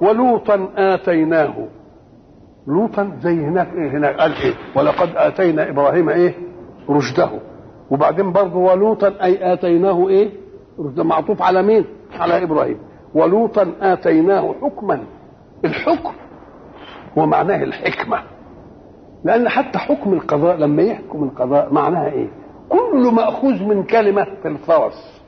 ولوطا اتيناه لوطا زي هناك ايه هناك قال ايه ولقد اتينا ابراهيم ايه رشده وبعدين برضه ولوطا اي اتيناه ايه رشده معطوف على مين على ابراهيم ولوطا اتيناه حكما الحكم هو معناه الحكمه لان حتى حكم القضاء لما يحكم القضاء معناها ايه كل ماخوذ من كلمه في الفرس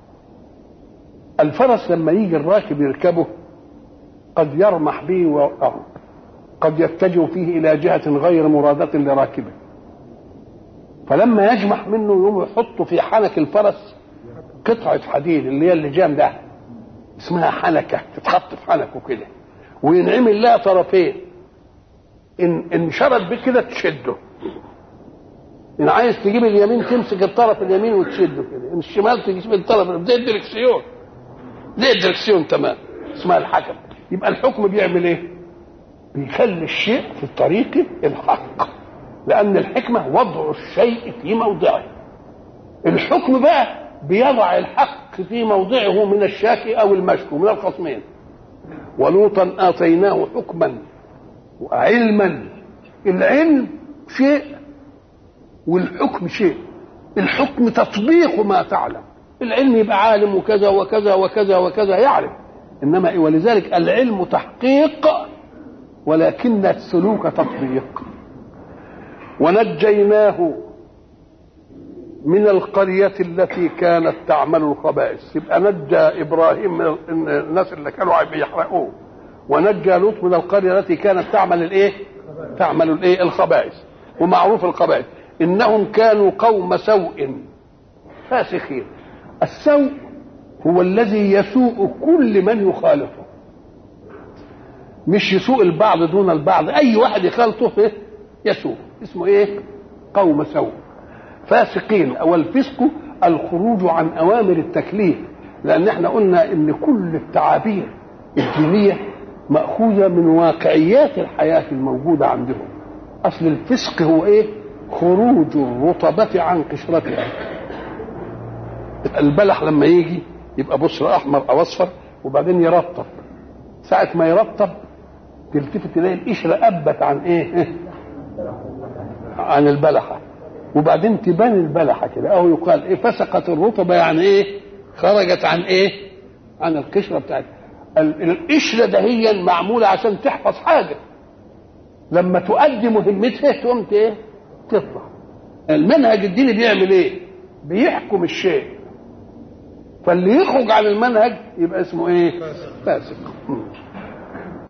الفرس لما يجي الراكب يركبه قد يرمح به ويوقعه قد يتجه فيه الى جهه غير مراده لراكبه فلما يجمح منه يقوم يحطه في حنك الفرس قطعه حديد اللي هي اللجام ده اسمها حنكه تتحط في حنكه كده وينعمل لها طرفين ان ان شرد بك كده تشده ان عايز تجيب اليمين تمسك الطرف اليمين وتشده كده ان الشمال تجيب الطرف زي الدركسيون زي الدركسيون تمام اسمها الحكم يبقى الحكم بيعمل ايه بيخلي الشيء في طريقه الحق لان الحكمه وضع الشيء في موضعه الحكم بقى بيضع الحق في موضعه من الشاكي او المشكو من الخصمين ولوطا اتيناه حكما وعلما العلم شيء والحكم شيء الحكم تطبيق ما تعلم العلم يبقى عالم وكذا وكذا وكذا وكذا يعرف انما إيه ولذلك العلم تحقيق ولكن السلوك تطبيق ونجيناه من القرية التي كانت تعمل الخبائث يبقى نجى إبراهيم من الناس اللي كانوا بيحرقوه ونجى لوط من القرية التي كانت تعمل الإيه؟ تعمل الإيه؟ الخبائث ومعروف الخبائث إنهم كانوا قوم سوء فاسخين السوء هو الذي يسوء كل من يخالفه مش يسوء البعض دون البعض أي واحد يخالطه يسوء اسمه إيه؟ قوم سوء فاسقين او الفسق الخروج عن اوامر التكليف لان احنا قلنا ان كل التعابير الدينيه ماخوذه من واقعيات الحياه الموجوده عندهم اصل الفسق هو ايه خروج الرطبه عن قشرتها البلح لما يجي يبقى بصر احمر او اصفر وبعدين يرطب ساعه ما يرطب تلتفت تلاقي القشره ابت عن ايه عن البلحه وبعدين تبان البلحه كده او يقال ايه فسقت الرطبه يعني ايه خرجت عن ايه عن القشره بتاعتها القشره ده هي معموله عشان تحفظ حاجه لما تؤدي مهمتها تقوم ايه تطلع المنهج الديني بيعمل ايه بيحكم الشيء فاللي يخرج عن المنهج يبقى اسمه ايه فاسق